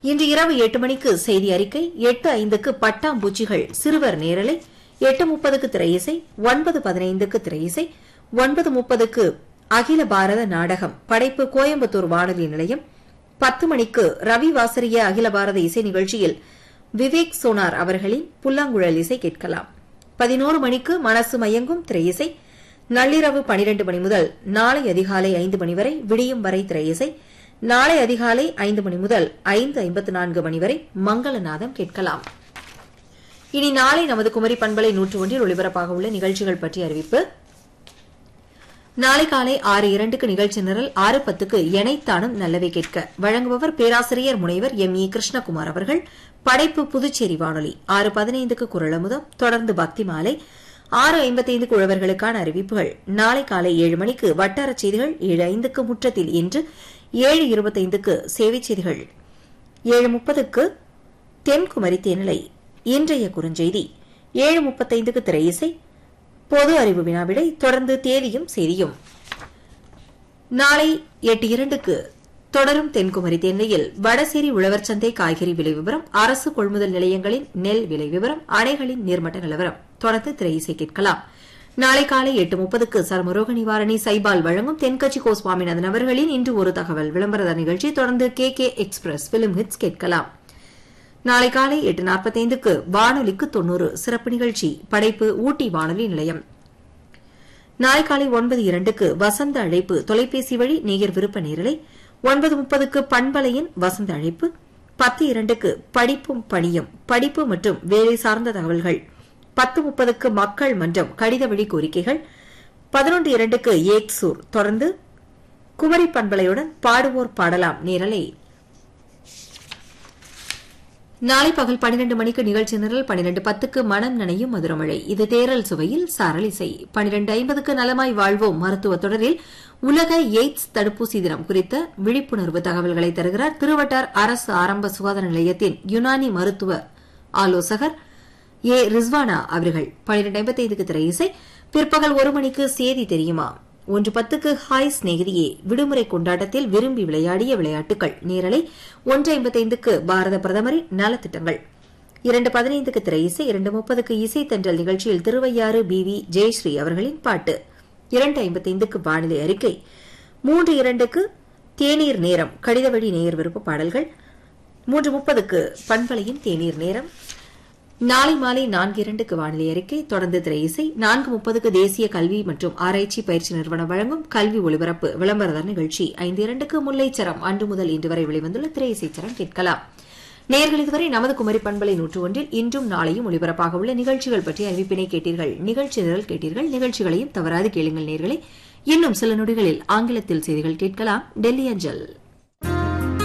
இன்று இரவு எட்டு மணிக்கு செய்தி அறிக்கை எட்டு ஐந்துக்கு பட்டாம்பூச்சிகள் சிறுவர் நேரலை எட்டு முப்பதுக்கு திரையிசை ஒன்பது பதினைந்துக்கு திரையிசை ஒன்பது முப்பதுக்கு அகில பாரத நாடகம் படைப்பு கோயம்புத்தூர் வானொலி நிலையம் பத்து மணிக்கு ரவி வாசரிய அகில பாரத இசை நிகழ்ச்சியில் விவேக் சோனார் அவர்களின் புல்லாங்குழல் இசை கேட்கலாம் பதினோரு மணிக்கு மனசு மயங்கும் திரையிசை நள்ளிரவு பனிரெண்டு மணி முதல் நாளை அதிகாலை ஐந்து மணி வரை விடியும் வரை திரையிசை நாளை அதிகாலை ஐந்து மணி முதல் ஐந்து ஐம்பத்து நான்கு மணி வரை மங்களநாதம் கேட்கலாம் இனி நாளை நமது குமரி பண்பலை நூற்று ஒன்றில் ஒளிபரப்பாக உள்ள நிகழ்ச்சிகள் பற்றி அறிவிப்பு நாளை காலை ஆறு இரண்டுக்கு நிகழ்ச்சி நிரல் ஆறு பத்துக்கு எனைத்தானும் நல்லவை கேட்க வழங்குபவர் பேராசிரியர் முனைவர் எம் இ கிருஷ்ணகுமார் அவர்கள் படைப்பு புதுச்சேரி வானொலி ஆறு பதினைந்துக்கு குரலமுதம் தொடர்ந்து பக்தி மாலை ஆறு ஐம்பத்தைந்துக்கு உழவர்களுக்கான அறிவிப்புகள் நாளை காலை ஏழு மணிக்கு வட்டாரச் செய்திகள் ஏழு ஐந்துக்கு முற்றத்தில் இன்று ஏழு இருபத்தைந்துக்கு சேவைச் செய்திகள் ஏழு முப்பதுக்கு தென்குமரி தேனிலை இன்றைய குறுஞ்செய்தி ஏழு முப்பத்தைந்துக்கு திரையிசை பொது அறிவு வினாவிடை தொடர்ந்து தேதியும் செய்தியும் நாளை எட்டு இரண்டுக்கு தொடரும் தென்குமரி தேனிலையில் வடசேரி உழவர் சந்தை காய்கறி விலை விவரம் அரசு கொள்முதல் நிலையங்களின் நெல் விலை விவரம் அணைகளின் நீர்மட்ட நிலவரம் தொடர்ந்து திரையிசை கேட்கலாம் நாளை காலை எட்டு முப்பதுக்கு சர்மரோக நிவாரணி சைபால் வழங்கும் தென்கட்சி கோ சுவாமிநாதன் அவர்களின் இன்று ஒரு தகவல் விளம்பரத நிகழ்ச்சி தொடர்ந்து K K express film hits கேட்கலாம் நாளை காலை எட்டு நாற்பத்தைந்துக்கு வானொலிக்கு தொன்னூறு சிறப்பு நிகழ்ச்சி படைப்பு ஊட்டி வானொலி நிலையம் நாளை காலை ஒன்பது இரண்டுக்கு வசந்த அழைப்பு தொலைபேசி வழி நேயர் விருப்ப நேரலை ஒன்பது முப்பதுக்கு பண்பலையின் வசந்த அழைப்பு பத்து இரண்டுக்கு படிப்பும் பணியும் படிப்பு மற்றும் வேலை சார்ந்த தகவல்கள் பத்து முப்பதுக்கு மக்கள் மன்றம் கடித வழி கோரிக்கைகள் பதினொன்று இரண்டுக்கு ஏக்சூர் தொடர்ந்து குமரி பண்பலையுடன் பாடுவோர் பாடலாம் நேரலை நாளை பகல் பனிரெண்டு மணிக்கு நிகழ்ச்சி நிரல் பனிரெண்டு பத்துக்கு மனம் நனையும் மதுரமழை இது தேரல் சுவையில் சாரல் இசை பனிரெண்டு ஐம்பதுக்கு நலமாய் வாழ்வோம் மருத்துவ தொடரில் உலக எய்ட்ஸ் தடுப்பூசி தினம் குறித்த விழிப்புணர்வு தகவல்களை தருகிறார் திருவட்டார் அரசு ஆரம்ப சுகாதார நிலையத்தின் யுனானி மருத்துவ ஆலோசகர் ஏ ரிஸ்வானா அவர்கள் பனிரெண்டு ஐம்பத்தைந்துக்கு திரை இசை பிற்பகல் ஒரு மணிக்கு செய்தி தெரியுமா ஒன்று பத்துக்கு ஹாய் சிநேகிதியே விடுமுறை கொண்டாட்டத்தில் விரும்பி விளையாடிய விளையாட்டுகள் நேரலை ஒன்று ஐம்பத்தைந்துக்கு பாரத பிரதமரின் நலத்திட்டங்கள் இரண்டு பதினைந்துக்கு திரை இசை இரண்டு முப்பதுக்கு இசை தென்றல் நிகழ்ச்சியில் திருவையாறு பி வி ஜெயஸ்ரீ அவர்களின் பாட்டு இரண்டு ஐம்பத்தைந்துக்கு வானிலை அறிக்கை மூன்று இரண்டுக்கு தேநீர் நேரம் கடித வழி நேயர் விருப்ப பாடல்கள் மூன்று முப்பதுக்கு பண்பலையின் தேநீர் நேரம் நாளை மாலை நான்கு இரண்டுக்கு வானிலை அறிக்கை தொடர்ந்து திரை இசை நான்கு முப்பதுக்கு தேசிய கல்வி மற்றும் ஆராய்ச்சி பயிற்சி நிறுவனம் வழங்கும் கல்வி ஒலிபரப்பு விளம்பரதார் நிகழ்ச்சி ஐந்து இரண்டுக்கு முல்லைச்சரம் அன்று முதல் இன்று வரை வெளிவந்துள்ள திரை இசைச்சரம் கேட்கலாம் நேர்கள் இதுவரை நமது குமரி பண்பலை நூற்று ஒன்றில் இன்றும் நாளையும் ஒலிபரப்பாக உள்ள நிகழ்ச்சிகள் பற்றி அறிவிப்பினை கேட்டீர்கள் நிகழ்ச்சி நிரல் கேட்டீர்கள் நிகழ்ச்சிகளையும் தவறாது கேளுங்கள் நேர்களை இன்னும் சில நொடிகளில் ஆங்கிலத்தில் செய்திகள் கேட்கலாம் டெல்லி அஞ்சல்